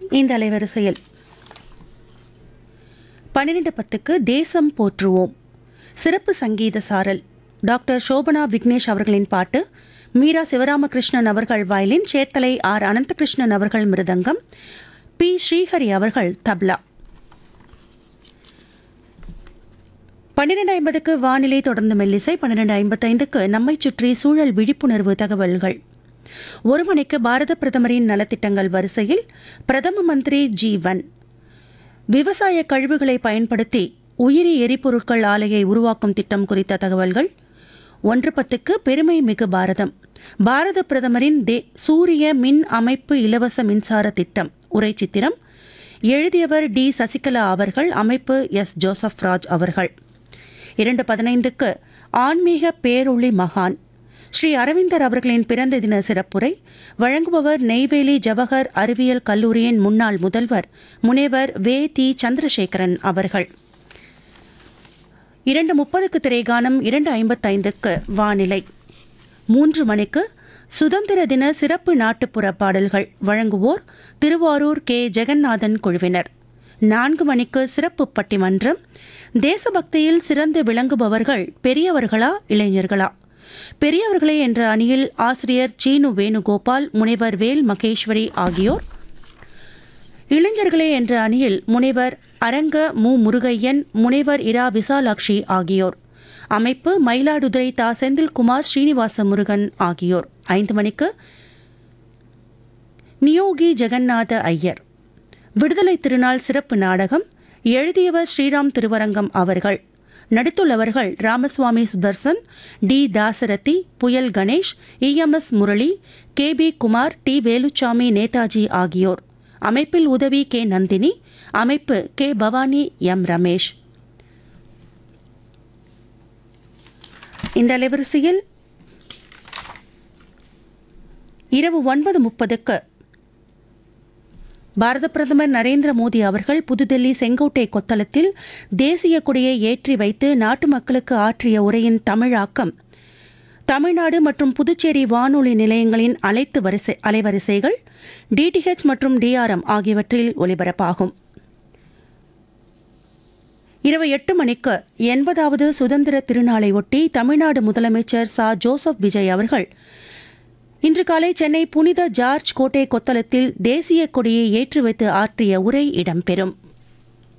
இந்த அலைவரிசையில் பன்னிரண்டு பத்துக்கு தேசம் போற்றுவோம் சிறப்பு சங்கீத சாரல் டாக்டர் சோபனா விக்னேஷ் அவர்களின் பாட்டு மீரா சிவராமகிருஷ்ணன் அவர்கள் வயலின் சேர்த்தலை ஆர் அனந்தகிருஷ்ணன் அவர்கள் மிருதங்கம் பி ஸ்ரீஹரி அவர்கள் தப்லா பன்னிரண்டு ஐம்பதுக்கு வானிலை தொடர்ந்து மெல்லிசை பன்னிரண்டு ஐம்பத்தைந்துக்கு நம்மை சுற்றி சூழல் விழிப்புணர்வு தகவல்கள் ஒரு மணிக்கு பாரத பிரதமரின் நலத்திட்டங்கள் வரிசையில் பிரதம மந்திரி ஜீவன் விவசாய கழிவுகளை பயன்படுத்தி உயிரி எரிபொருட்கள் ஆலையை உருவாக்கும் திட்டம் குறித்த தகவல்கள் ஒன்று பத்துக்கு பெருமை மிகு பாரதம் பாரத பிரதமரின் தே சூரிய மின் அமைப்பு இலவச மின்சார திட்டம் உரை சித்திரம் எழுதியவர் டி சசிகலா அவர்கள் அமைப்பு எஸ் ஜோசப் ராஜ் அவர்கள் இரண்டு பதினைந்துக்கு ஆன்மீக பேரொளி மகான் ஸ்ரீ அரவிந்தர் அவர்களின் பிறந்த தின சிறப்புரை வழங்குபவர் நெய்வேலி ஜவஹர் அறிவியல் கல்லூரியின் முன்னாள் முதல்வர் முனைவர் வே தி சந்திரசேகரன் அவர்கள் இரண்டு முப்பதுக்கு திரைகானம் இரண்டு ஐம்பத்தைந்துக்கு வானிலை மூன்று மணிக்கு சுதந்திர தின சிறப்பு நாட்டுப்புற பாடல்கள் வழங்குவோர் திருவாரூர் கே ஜெகநாதன் குழுவினர் நான்கு மணிக்கு சிறப்பு பட்டிமன்றம் தேசபக்தியில் சிறந்து விளங்குபவர்கள் பெரியவர்களா இளைஞர்களா பெரியவர்களே என்ற அணியில் ஆசிரியர் சீனு வேணுகோபால் முனைவர் வேல் மகேஸ்வரி ஆகியோர் இளைஞர்களே என்ற அணியில் முனைவர் அரங்க மு முருகையன் முனைவர் இரா விசாலாட்சி ஆகியோர் அமைப்பு மயிலாடுதுறை தா செந்தில்குமார் ஸ்ரீனிவாச முருகன் ஆகியோர் ஐந்து மணிக்கு நியோகி ஜெகநாத ஐயர் விடுதலை திருநாள் சிறப்பு நாடகம் எழுதியவர் ஸ்ரீராம் திருவரங்கம் அவர்கள் நடித்துள்ளவர்கள் Ramaswamy Sudarsan T Dasarathi Puyal Ganesh EMS Murali K P Kumar T Veluchamy Netaji ஆகியோர் அமைப்பில் உதவி கே நந்தினி அமைப்பு கே பவானி எம் ரமேஷ் இந்த அலைவரிசையில் இரவு ஒன்பது முப்பதுக்கு பாரத பிரதமர் நரேந்திர மோடி அவர்கள் புதுதில்லி செங்கோட்டை கொத்தளத்தில் தேசிய கொடியை ஏற்றி வைத்து நாட்டு மக்களுக்கு ஆற்றிய உரையின் தமிழாக்கம் தமிழ்நாடு மற்றும் புதுச்சேரி வானொலி நிலையங்களின் அனைத்து வரிசை அலைவரிசைகள் டிடிஹெச் மற்றும் டிஆர்எம் ஆகியவற்றில் ஒலிபரப்பாகும் இரவு எட்டு மணிக்கு எண்பதாவது சுதந்திர திருநாளை ஒட்டி தமிழ்நாடு முதலமைச்சர் ச ஜோசப் விஜய் அவர்கள் இன்று காலை சென்னை புனித ஜார்ஜ் கோட்டை கொத்தளத்தில் தேசிய கொடியை ஏற்றி வைத்து ஆற்றிய உரை இடம்பெறும்